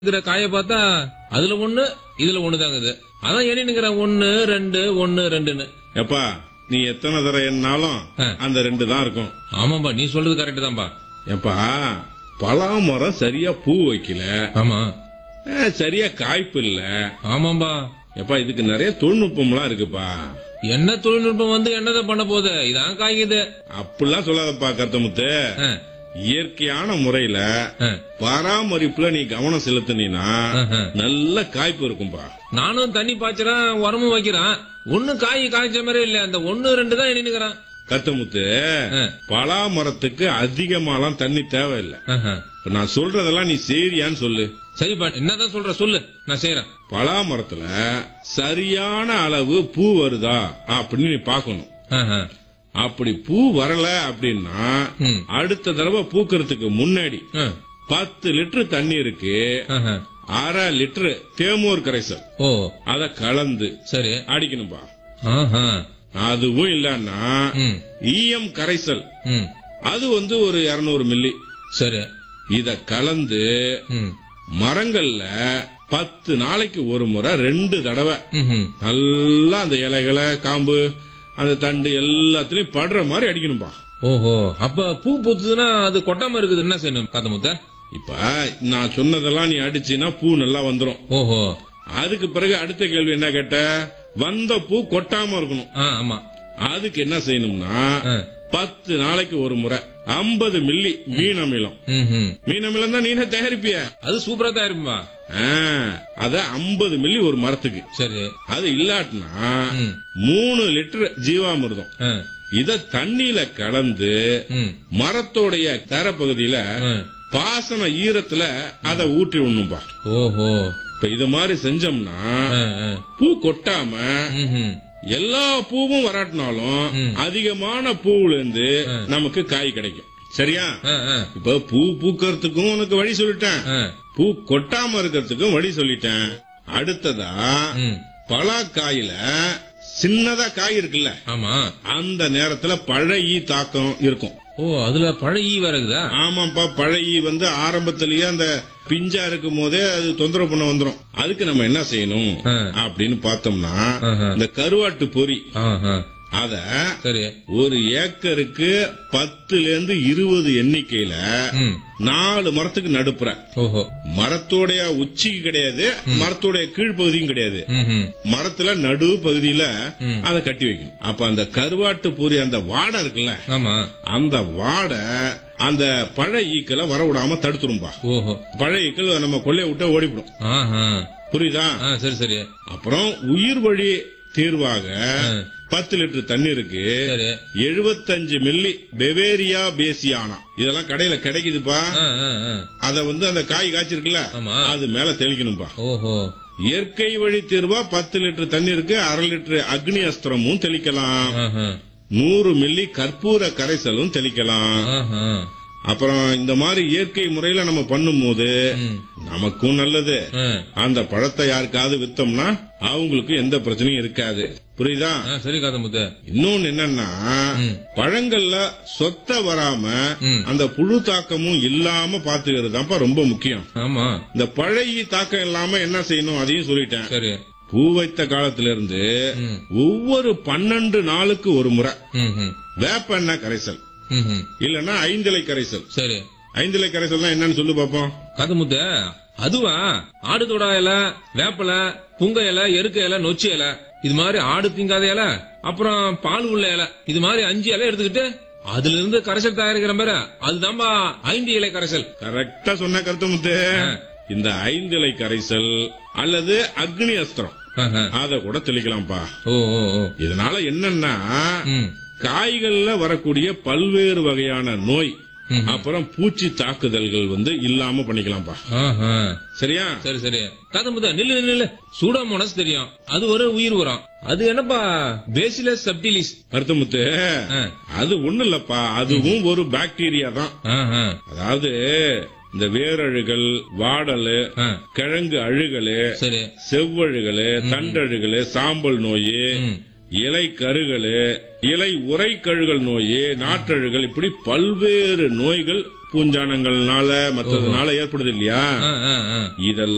இருக்கிற காய பார்த்தா அதுல ஒண்ணு இதுல ஒண்ணு தாங்குது அதான் எண்ணினுக்கிறேன் ஒண்ணு ரெண்டு ஒண்ணு ரெண்டுன்னு எப்பா நீ எத்தனை தடவை எண்ணாலும் ஆ. அந்த ரெண்டு தான் இருக்கும் ஆமாம்பா நீ சொல்றது கரெக்ட் தான்பா எப்பா பலாமரம் சரியா பூ வைக்கல ஆமா ஆ, சரியா காய்ப்பு இல்ல ஆமாம்பா எப்பா இதுக்கு நிறைய தொழில்நுட்பம்லாம் இருக்குப்பா என்ன தொழில்நுட்பம் வந்து என்னதான் பண்ண போகுது இதான் காய்க்குது அப்படிலாம் சொல்லாதப்பா கருத்தமுத்து ஆ, இயற்கையான முறையில ஆ, பராமரிப்புல நீ கவனம் செலுத்தினா ஆஹா. நல்ல காய்ப்பு இருக்கும்பா நானும் தண்ணி பாய்ச்சறேன் உரமும் வைக்கிறேன் ஒண்ணு காய் காய்ச்ச மாதிரி இல்ல அந்த ஒண்ணு ரெண்டு தான் எண்ணினுக்கிறேன் கருத்தமுத்து ஆ. பலாமரத்துக்கு அதிகமாலாம் தண்ணி தேவையில்லை ஆஹா. இப்ப நான் சொல்றதெல்லாம் நீ செய்றியான்னு சொல்லு சரிப்பா என்னதான் சொல்ற சொல்லு நான் செய்யறேன் பலாமரத்துல சரியான அளவு பூ வருதா அப்படின்னு நீ பார்க்கணும் ஆஹா. அப்படி பூ வரல அப்படின்னா ம். அடுத்த தடவை பூக்கறதுக்கு முன்னாடி ஆ, பத்து லிட்டர் தண்ணீருக்கு ஆஹா. அரை லிட்டர் தேமூர் கரைசல் ஓ அத கலந்து சரி அடிக்கணும்பா ஆஹா. அதுவும் இல்லன்னா ம், ஈயம் கரைசல் ம். அது வந்து ஒரு 200 மில்லி சரி இத கலந்து ம், மரங்கள்ல பத்து நாளைக்கு ஒரு முறை ரெண்டு தடவை ம்ஹும். நல்லா அந்த இலைகளை காம்பு அந்த தண்டு எல்லாத்துலயும் படுற மாதிரி அடிக்கணும்பா ஓஹோ அப்ப பூ பூத்துதுன்னா அது கொட்டாம இருக்குது என்ன செய்யணும் காத்தமுத்த இப்ப நான் சொன்னதெல்லாம் நீ அடிச்சினா பூ நல்லா வந்துரும் ஓஹோ அதுக்கு பிறகு அடுத்த கேள்வி என்ன கேட்ட வந்த பூ கொட்டாம இருக்கணும் ஆ ஆமா அதுக்கு என்ன செய்யணும்னா ஆ. பத்து நாளைக்கு ஒரு முறை 50 மில்லி மீன் அமிலம் ம்ஹும். மீன் அமிலம் தான் நீனே தயாரிப்பிய அது சூப்பரா தான் இருக்குமா அத 50 மில்லி ஒரு மரத்துக்கு சரி அது இல்லாட்டினா ம். மூணு லிட்டர் ஜீவாமிர்தம் ஆ, இத தண்ணியில கலந்து ம், மரத்தோடைய தரப்பகுதியில ஆ. பாசன ஈரத்துல அத ஊற்றி விடணும்பா ஓஹோ இப்ப இது மாதிரி செஞ்சோம்னா ஆ, ஆ. பூ கொட்டாம ம்ஹும். எல்லா பூவும் வராட்டினாலும் ம். அதிகமான பூவுல இருந்து நமக்கு காய் கிடைக்கும் சரியா ஆ, ஆ, இப்ப பூ பூக்கறதுக்கும் உனக்கு வழி சொல்லிட்டேன் ஆ. பூ கொட்டாம இருக்கிறதுக்கும் வழி சொல்லிட்டேன் அடுத்ததா ம். பலாக்காயில சின்னதா காய் இருக்குல்ல ஆமா அந்த நேரத்துல பழைய தாக்கம் இருக்கும் ஓ அதுல பழைய வேற இருக்குதா ஆமாப்பா பழைய வந்து ஆரம்பத்திலேயே அந்த பிஞ்சா இருக்கும் போதே அது தொந்தரவு பண்ண வந்துரும் அதுக்கு நம்ம என்ன செய்யணும் ஆ. அப்படின்னு பார்த்தோம்னா ஆஹா. இந்த கருவாட்டு பொறி ஆஹா. அத சரி ஒரு ஏக்கருக்கு பத்துல இருந்து இருபது எண்ணிக்கையில ம். நாலு மரத்துக்கு நடுப்புற ஓஹோ மரத்தோடைய உச்சிக்கு கிடையாது மரத்தோடைய கீழ்ப்பகுதியும் கிடையாது ம்ஹும். மரத்துல நடு பகுதியில ம். அதை கட்டி வைக்கணும் அப்ப அந்த கருவாட்டு பொறி அந்த வாடை இருக்குல்ல ஆமா அந்த வாடை அந்த பழ ஈக்களை வரவிடாம தடுத்துரும்பா ஓஹோ பழ ஈக்கள் நம்ம கொள்ளைய விட்டு ஓடிவிடும் ஆஹா. புரியுதா ஆ சரி சரி அப்புறம் உயிர் வழி தீர்வாக ஆ. பத்து லிட்டர் தண்ணீருக்கு சரி எழுபத்தஞ்சு மில்லி பெவேரியா பேசியானா இதெல்லாம் கடையில கிடைக்குதுப்பா ஆ, ஆ, ஆ. அத வந்து அந்த காய் காய்ச்சிருக்குல்ல ஆமா. அது மேல தெளிக்கணும்பா ஓஹோ இயற்கை வழி தீர்வா பத்து லிட்டர் தண்ணீருக்கு அரை லிட்டர் அக்னி அஸ்திரமும் தெளிக்கலாம் ஆஹா. நூறு மில்லி கற்பூர கரைசலும் தெளிக்கலாம் ஆஹா. அப்புறம் இந்த மாதிரி இயற்கை முறையில நம்ம பண்ணும்போது ம். நமக்கும் நல்லது ஆ. அந்த பழத்தை யாருக்காவது வித்தோம்னா அவங்களுக்கு எந்த பிரச்சனையும் இருக்காது புரியுதா ஆ, சரி காதமுத்த இன்னொன்னு என்னன்னா ம். பழங்கள்ல சொத்த வராம ம். அந்த புழு தாக்கமும் இல்லாம பாத்துக்கிறது தான்ப்பா ரொம்ப முக்கியம் ஆமா இந்த பழைய தாக்கம் இல்லாம என்ன செய்யணும் அதையும் சொல்லிட்டேன் சரி பூ வைத்த காலத்துல இருந்து ம். ஒவ்வொரு பன்னெண்டு நாளுக்கு ஒரு முறை ம்ஹும். வேப்ப எண்ணெய் கரைசல் ம்ஹும். இல்லன்னா ஐந்திலை கரைசல் சரி ஐந்திலை கரைசல்னா என்னன்னு சொல்லு பாப்போம் காதமுத்த அதுவா ஆடு தொடா இலை வேப்பல புங்க இலை எருக்க இலை நொச்சி இலை இது மாதிரி ஆடு திங்காத இலை அப்புறம் பால் உள்ள இலை இது மாதிரி அஞ்சு இலை எடுத்துக்கிட்டு அதுல இருந்து கரைசல் தயாரிக்கிற மாதிரி அதுதான்பா ஐந்து இலை கரைசல் கரெக்டா சொன்ன கருத்தமுத்து இந்த ஐந்திலை கரைசல் அல்லது அக்னி அஸ்திரம் ஆஹா. அத கூட தெளிக்கலாம்ப்பா ஓ ஓ ஓ இதனால என்னன்னா ம். காய்கள்ல வரக்கூடிய பல்வேறு வகையான நோய் ம்ஹும். அப்புறம் பூச்சி தாக்குதல்கள் வந்து இல்லாம பண்ணிக்கலாம்ப்பா ஆஹா. சரியா சரி சரி காதமுத்த நில்லு நில்லு, நில்லு சூடாமோனஸ் தெரியும் அது ஒரு உயிர் உரம் அது என்னப்பா பேசிலஸ் சப்டிலிஸ் கருத்தமுத்து ஆ. அது ஒண்ணு இல்லப்பா அதுவும் ஒரு பாக்டீரியா தான் ஆஹா. அதாவது இந்த வேரழுகல் வாடல் ஆ. கிழங்கு அழுகல் சரி செவ்வழுகல் தண்டழுகல் சாம்பல் நோய் ம். இலை கருகல் இலை உரை கழுகல் நோய் நாற்றழுகல் இப்படி பல்வேறு நோய்கள் பூஞ்சானங்கள்னால மற்றதுனால ஏற்படுது இல்லையா ஆ, ஆ, ஆ. இதெல்லாம்